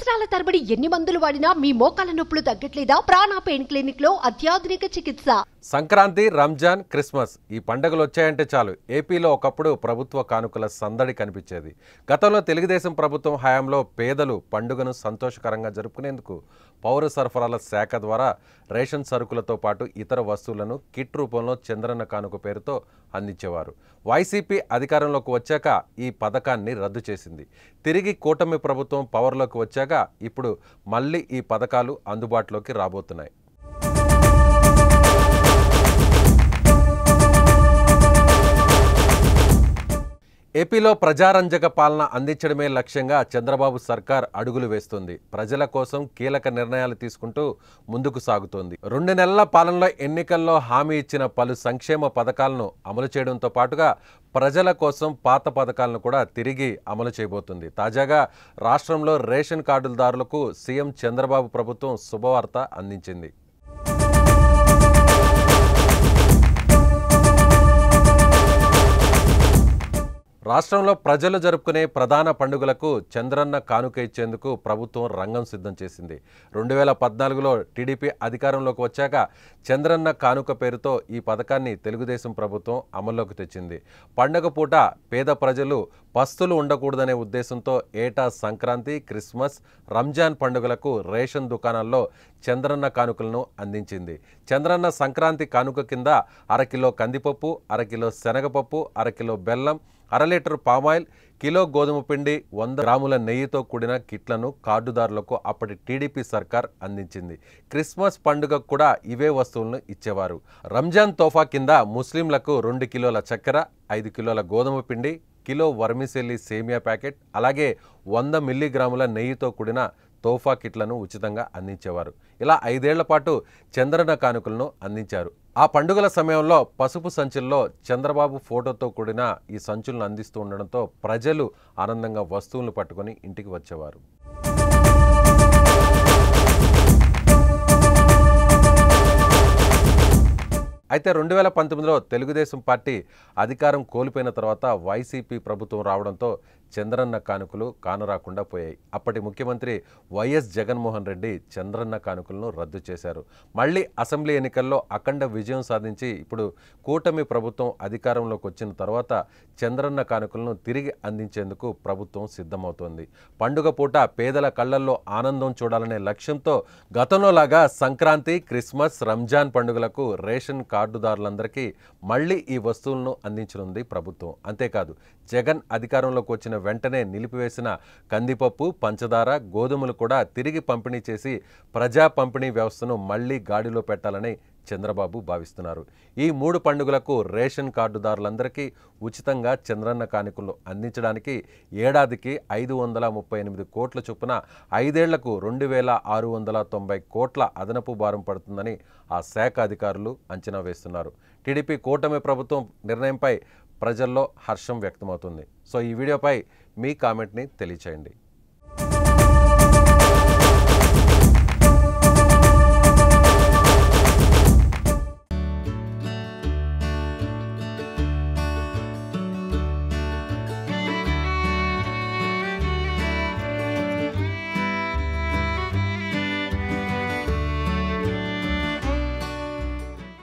సంవత్సరాల తరబడి ఎన్ని మందులు వాడినా మీ మోకాల నొప్పులు తగ్గట్లేదా ప్రాణ పెయిన్ క్లినిక్ లో అత్యాధునిక చికిత్స సంక్రాంతి రంజాన్ క్రిస్మస్ ఈ పండుగలు వచ్చాయంటే చాలు ఏపీలో ఒకప్పుడు ప్రభుత్వ కానుకల సందడి కనిపించేది గతంలో తెలుగుదేశం ప్రభుత్వం హయాంలో పేదలు పండుగను సంతోషకరంగా జరుపుకునేందుకు పౌర సరఫరాల శాఖ ద్వారా రేషన్ సరుకులతో పాటు ఇతర వస్తువులను కిట్ రూపంలో చంద్రన్న కానుక పేరుతో అందించేవారు వైసీపీ అధికారంలోకి వచ్చాక ఈ పథకాన్ని రద్దు చేసింది తిరిగి కూటమి ప్రభుత్వం పవర్లోకి వచ్చాక ఇప్పుడు మళ్ళీ ఈ పథకాలు అందుబాటులోకి రాబోతున్నాయి ఏపీలో ప్రజారంజక పాలన అందించడమే లక్ష్యంగా చంద్రబాబు సర్కార్ అడుగులు వేస్తుంది ప్రజల కోసం కీలక నిర్ణయాలు తీసుకుంటూ ముందుకు సాగుతోంది రెండు నెలల పాలనలో ఎన్నికల్లో హామీ ఇచ్చిన పలు సంక్షేమ పథకాలను అమలు చేయడంతో పాటుగా ప్రజల కోసం పాత పథకాలను కూడా తిరిగి అమలు చేయబోతుంది తాజాగా రాష్ట్రంలో రేషన్ కార్డులదారులకు సీఎం చంద్రబాబు ప్రభుత్వం శుభవార్త అందించింది రాష్ట్రంలో ప్రజలు జరుపుకునే ప్రధాన పండుగలకు చంద్రన్న కానుక ఇచ్చేందుకు ప్రభుత్వం రంగం సిద్ధం చేసింది రెండు వేల పద్నాలుగులో టీడీపీ అధికారంలోకి వచ్చాక చంద్రన్న కానుక పేరుతో ఈ పథకాన్ని తెలుగుదేశం ప్రభుత్వం అమల్లోకి తెచ్చింది పండుగ పూట పేద ప్రజలు పస్తులు ఉండకూడదనే ఉద్దేశంతో ఏటా సంక్రాంతి క్రిస్మస్ రంజాన్ పండుగలకు రేషన్ దుకాణాల్లో చంద్రన్న కానుకలను అందించింది చంద్రన్న సంక్రాంతి కానుక కింద అరకిలో కందిపప్పు అరకిలో శనగపప్పు అరకిలో బెల్లం అర లీటర్ పామాయిల్ కిలో గోధుమ పిండి వంద గ్రాముల నెయ్యితో కూడిన కిట్లను కార్డుదారులకు అప్పటి టీడీపీ సర్కార్ అందించింది క్రిస్మస్ పండుగకు కూడా ఇవే వస్తువులను ఇచ్చేవారు రంజాన్ తోఫా కింద ముస్లింలకు రెండు కిలోల చక్కెర ఐదు కిలోల గోధుమ పిండి కిలో వర్మిసెల్లి సేమియా ప్యాకెట్ అలాగే వంద మిల్లీగ్రాముల నెయ్యితో కూడిన తోఫా కిట్లను ఉచితంగా అందించేవారు ఇలా ఐదేళ్ల పాటు చంద్రన కానుకలను అందించారు ఆ పండుగల సమయంలో పసుపు సంచుల్లో చంద్రబాబు ఫోటోతో కూడిన ఈ సంచులను అందిస్తూ ఉండడంతో ప్రజలు ఆనందంగా వస్తువులను పట్టుకొని ఇంటికి వచ్చేవారు అయితే రెండు వేల పంతొమ్మిదిలో తెలుగుదేశం పార్టీ అధికారం కోల్పోయిన తర్వాత వైసీపీ ప్రభుత్వం రావడంతో చంద్రన్న కానుకలు కానరాకుండా పోయాయి అప్పటి ముఖ్యమంత్రి వైఎస్ జగన్మోహన్ రెడ్డి చంద్రన్న కానుకలను రద్దు చేశారు మళ్ళీ అసెంబ్లీ ఎన్నికల్లో అఖండ విజయం సాధించి ఇప్పుడు కూటమి ప్రభుత్వం అధికారంలోకి వచ్చిన తర్వాత చంద్రన్న కానుకలను తిరిగి అందించేందుకు ప్రభుత్వం సిద్ధమవుతోంది పండుగ పూట పేదల కళ్ళల్లో ఆనందం చూడాలనే లక్ష్యంతో గతంలో లాగా సంక్రాంతి క్రిస్మస్ రంజాన్ పండుగలకు రేషన్ కార్డుదారులందరికీ మళ్ళీ ఈ వస్తువులను అందించనుంది ప్రభుత్వం అంతేకాదు జగన్ అధికారంలోకి వచ్చిన వెంటనే నిలిపివేసిన కందిపప్పు పంచదార గోధుమలు కూడా తిరిగి పంపిణీ చేసి ప్రజా పంపిణీ వ్యవస్థను మళ్లీ గాడిలో పెట్టాలని చంద్రబాబు భావిస్తున్నారు ఈ మూడు పండుగలకు రేషన్ కార్డుదారులందరికీ ఉచితంగా చంద్రన్న కానుకలు అందించడానికి ఏడాదికి ఐదు వందల ముప్పై ఎనిమిది కోట్ల చొప్పున ఐదేళ్లకు రెండు వేల ఆరు వందల తొంభై కోట్ల అదనపు భారం పడుతుందని ఆ శాఖ అధికారులు అంచనా వేస్తున్నారు టీడీపీ కూటమి ప్రభుత్వం నిర్ణయంపై ప్రజల్లో హర్షం వ్యక్తమవుతుంది సో ఈ వీడియోపై మీ కామెంట్ని తెలియచేయండి